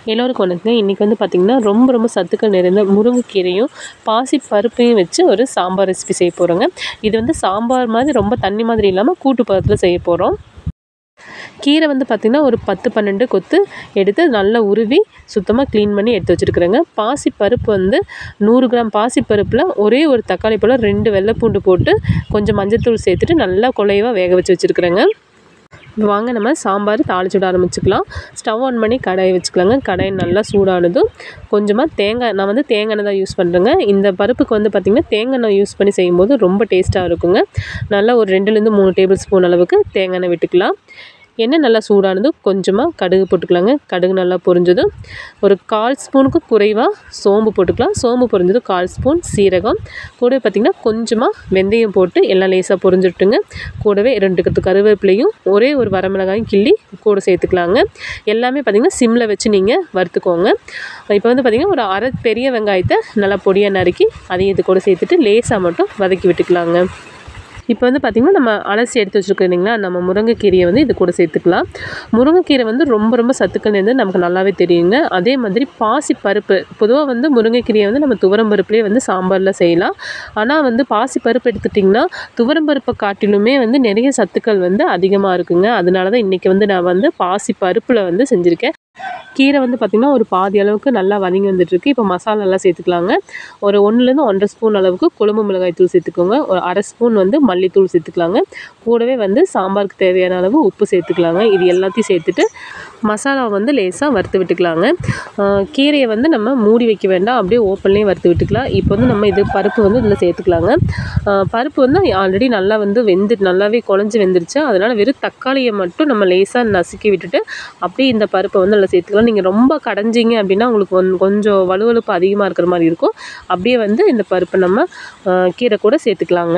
எல்லோருக்கும் வணக்கங்க இன்றைக்கி வந்து பார்த்திங்கன்னா ரொம்ப ரொம்ப சத்துக்கள் நிறைந்த முருங்கைக்கீரையும் பாசி பருப்பையும் வச்சு ஒரு சாம்பார் ரெசிபி செய்ய போகிறோங்க இது வந்து சாம்பார் மாதிரி ரொம்ப தண்ணி மாதிரி இல்லாமல் கூட்டு பதத்தில் செய்ய போகிறோம் கீரை வந்து பார்த்திங்கன்னா ஒரு பத்து பன்னெண்டு கொத்து எடுத்து நல்லா உருவி சுத்தமாக க்ளீன் பண்ணி எடுத்து வச்சுருக்குறேங்க பாசி பருப்பு வந்து நூறு கிராம் பாசி பருப்பில் ஒரே ஒரு தக்காளி பழம் ரெண்டு வெள்ளைப்பூண்டு போட்டு கொஞ்சம் மஞ்சள்தூள் சேர்த்துட்டு நல்லா குலைவாக வேக வச்சு வச்சுருக்குறேங்க வாங்க நம்ம சாம்பார் தாளிச்சு விட ஆரம்பிச்சுக்கலாம் ஸ்டவ் ஆன் பண்ணி கடாயை வச்சுக்கலாங்க கடாய் நல்லா சூடானதும் கொஞ்சமாக தேங்காய் நான் வந்து தேங்காய் எண்ணெய் தான் யூஸ் பண்ணுறேங்க இந்த பருப்புக்கு வந்து பார்த்திங்கன்னா தேங்காய் எண்ணெய் யூஸ் பண்ணி செய்யும்போது ரொம்ப டேஸ்ட்டாக இருக்குங்க நல்லா ஒரு ரெண்டுலேருந்து மூணு டேபிள் ஸ்பூன் அளவுக்கு தேங்காய் எண்ணெய் விட்டுக்கலாம் எண்ணெய் நல்லா சூடானதும் கொஞ்சமாக கடுகு போட்டுக்கலாங்க கடுகு நல்லா பொரிஞ்சதும் ஒரு கால் ஸ்பூனுக்கு குறைவாக சோம்பு போட்டுக்கலாம் சோம்பு பொரிஞ்சதும் கால் ஸ்பூன் சீரகம் கூடவே பார்த்திங்கன்னா கொஞ்சமாக வெந்தயம் போட்டு எல்லாம் லேசாக பொரிஞ்சுட்டுங்க கூடவே ரெண்டு கத்து கருவேப்பிலையும் ஒரே ஒரு வரமிளகாயும் கிள்ளி கூட சேர்த்துக்கலாங்க எல்லாமே பார்த்திங்கன்னா சிம்மில் வச்சு நீங்கள் வறுத்துக்கோங்க இப்போ வந்து பார்த்திங்கன்னா ஒரு அரை பெரிய வெங்காயத்தை நல்லா பொடியாக நறுக்கி அதையும் இது கூட சேர்த்துட்டு லேசாக மட்டும் வதக்கி விட்டுக்கலாங்க இப்போ வந்து பார்த்திங்கன்னா நம்ம அலசி எடுத்து வச்சுருக்கோம் இல்லைங்களா நம்ம முருங்கைக்கீரையை வந்து இது கூட சேர்த்துக்கலாம் முருங்கைக்கீரை வந்து ரொம்ப ரொம்ப சத்துக்கள் வந்து நமக்கு நல்லாவே தெரியுங்க அதே மாதிரி பாசி பருப்பு பொதுவாக வந்து முருங்கைக்கீரையை வந்து நம்ம துவரம் பருப்புலேயே வந்து சாம்பாரில் செய்யலாம் ஆனால் வந்து பாசி பருப்பு எடுத்துட்டிங்கன்னா துவரம் பருப்பை காட்டிலுமே வந்து நிறைய சத்துக்கள் வந்து அதிகமாக இருக்குங்க அதனால தான் இன்றைக்கி வந்து நான் வந்து பாசி பருப்பில் வந்து செஞ்சுருக்கேன் கீரை வந்து பார்த்திங்கன்னா ஒரு பாதி அளவுக்கு நல்லா வதங்கி வந்துட்டுருக்கு இப்போ மசாலாலாம் சேர்த்துக்கலாங்க ஒரு ஒன்றுலேருந்து ஒன்றரை ஸ்பூன் அளவுக்கு குழம்பு மிளகாய் தூள் சேர்த்துக்கோங்க ஒரு அரை ஸ்பூன் வந்து மல்லித்தூள் சேர்த்துக்கலாங்க கூடவே வந்து சாம்பாருக்கு தேவையான அளவு உப்பு சேர்த்துக்கலாங்க இது எல்லாத்தையும் சேர்த்துட்டு மசாலா வந்து லேசாக வறுத்து விட்டுக்கலாங்க கீரையை வந்து நம்ம மூடி வைக்க வேண்டாம் அப்படியே ஓப்பன்லேயே வறுத்து விட்டுக்கலாம் இப்போ வந்து நம்ம இது பருப்பு வந்து இதில் சேர்த்துக்கலாங்க பருப்பு வந்து ஆல்ரெடி நல்லா வந்து வெந்து நல்லாவே குழஞ்சி வெந்துருச்சு அதனால் வெறும் தக்காளியை மட்டும் நம்ம லேசாக நசுக்கி விட்டுட்டு அப்படியே இந்த பருப்பை வந்து அதில் சேர்த்துக்கலாம் நீங்கள் ரொம்ப கடைஞ்சிங்க அப்படின்னா உங்களுக்கு கொஞ் கொஞ்சம் வலுவலுப்பு அதிகமாக இருக்கிற மாதிரி இருக்கும் அப்படியே வந்து இந்த பருப்பை நம்ம கீரை கூட சேர்த்துக்கலாங்க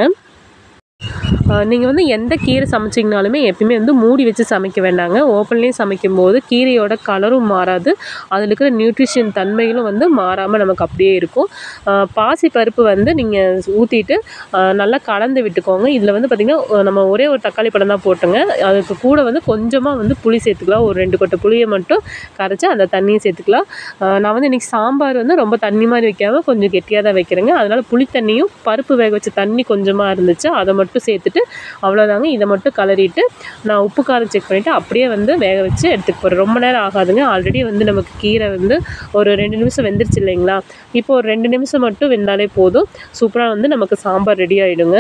நீங்கள் வந்து எந்த கீரை சமைச்சிங்கனாலுமே எப்பயுமே வந்து மூடி வச்சு சமைக்க வேண்டாங்க ஓப்பன்லேயே சமைக்கும் போது கீரையோட கலரும் மாறாது அதில் இருக்கிற நியூட்ரிஷன் தன்மைகளும் வந்து மாறாமல் நமக்கு அப்படியே இருக்கும் பாசி பருப்பு வந்து நீங்கள் ஊற்றிட்டு நல்லா கலந்து விட்டுக்கோங்க இதில் வந்து பார்த்திங்கன்னா நம்ம ஒரே ஒரு தக்காளி பழம் தான் போட்டோங்க அதுக்கு கூட வந்து கொஞ்சமாக வந்து புளி சேர்த்துக்கலாம் ஒரு ரெண்டு கொட்டை புளியை மட்டும் கரைச்சி அந்த தண்ணியை சேர்த்துக்கலாம் நான் வந்து இன்றைக்கி சாம்பார் வந்து ரொம்ப தண்ணி மாதிரி வைக்காமல் கொஞ்சம் கெட்டியாக தான் வைக்கிறேங்க அதனால் புளி தண்ணியும் பருப்பு வேக வச்ச தண்ணி கொஞ்சமாக இருந்துச்சு அதை மட்டும் சேர்த்துட்டு அவ்வளோதாங்க இதை மட்டும் கலரிட்டு நான் உப்பு காரம் செக் பண்ணிவிட்டு அப்படியே வந்து வேக வச்சு எடுத்துக்க போகிறேன் ரொம்ப நேரம் ஆகாதுங்க ஆல்ரெடி வந்து நமக்கு கீரை வந்து ஒரு ரெண்டு நிமிஷம் வெந்துருச்சு இல்லைங்களா இப்போ ஒரு ரெண்டு நிமிஷம் மட்டும் வெந்தாலே போதும் சூப்பராக வந்து நமக்கு சாம்பார் ரெடி ஆகிடுங்க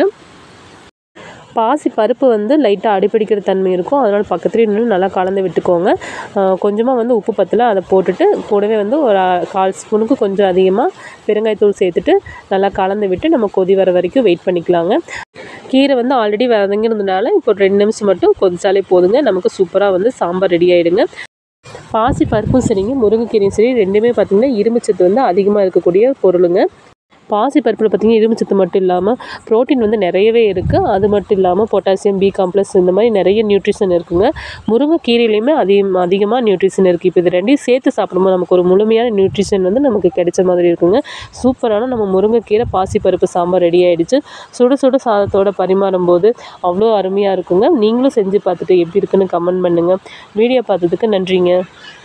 பாசி பருப்பு வந்து லைட்டாக அடிப்பிடிக்கிற தன்மை இருக்கும் அதனால் பக்கத்துலேயே நின்று நல்லா கலந்து விட்டுக்கோங்க கொஞ்சமாக வந்து உப்பு பத்தில் அதை போட்டுட்டு கூடவே வந்து ஒரு கால் ஸ்பூனுக்கு கொஞ்சம் அதிகமாக பெருங்காயத்தூள் சேர்த்துட்டு நல்லா கலந்து விட்டு நம்ம கொதி வர வரைக்கும் வெயிட் பண்ணிக்கலாங்க கீரை வந்து ஆல்ரெடி வதங்கிருந்தனால இப்போ ரெண்டு நிமிஷம் மட்டும் கொதிச்சாலே போதுங்க நமக்கு சூப்பராக வந்து சாம்பார் ரெடி ஆகிடுங்க பாசி பருப்பும் சரிங்க முருங்கைக்கீரையும் சரி ரெண்டுமே பார்த்திங்கன்னா இரும்புச்சத்து வந்து அதிகமாக இருக்கக்கூடிய பொருளுங்க பாசி பருப்பில் பார்த்திங்கன்னா இரும்புச்சத்து மட்டும் இல்லாமல் ப்ரோட்டீன் வந்து நிறையவே இருக்குது அது மட்டும் இல்லாமல் பொட்டாசியம் பி காம்ப்ளெக்ஸ் இந்த மாதிரி நிறைய நியூட்ரிஷன் இருக்குங்க முருங்கைக்கீரையிலையுமே அதிகம் அதிகமாக நியூட்ரிஷன் இருக்குது இப்போ இது ரெண்டையும் சேர்த்து சாப்பிடும்போது நமக்கு ஒரு முழுமையான நியூட்ரிஷன் வந்து நமக்கு கிடைச்ச மாதிரி இருக்குங்க சூப்பரான நம்ம முருங்கைக்கீரை பாசி பருப்பு சாம்பார் ரெடி ஆகிடுச்சு சுட சுட சாதத்தோடு பரிமாறும் போது அவ்வளோ அருமையாக இருக்குங்க நீங்களும் செஞ்சு பார்த்துட்டு எப்படி இருக்குன்னு கமெண்ட் பண்ணுங்கள் வீடியோ பார்த்ததுக்கு நன்றிங்க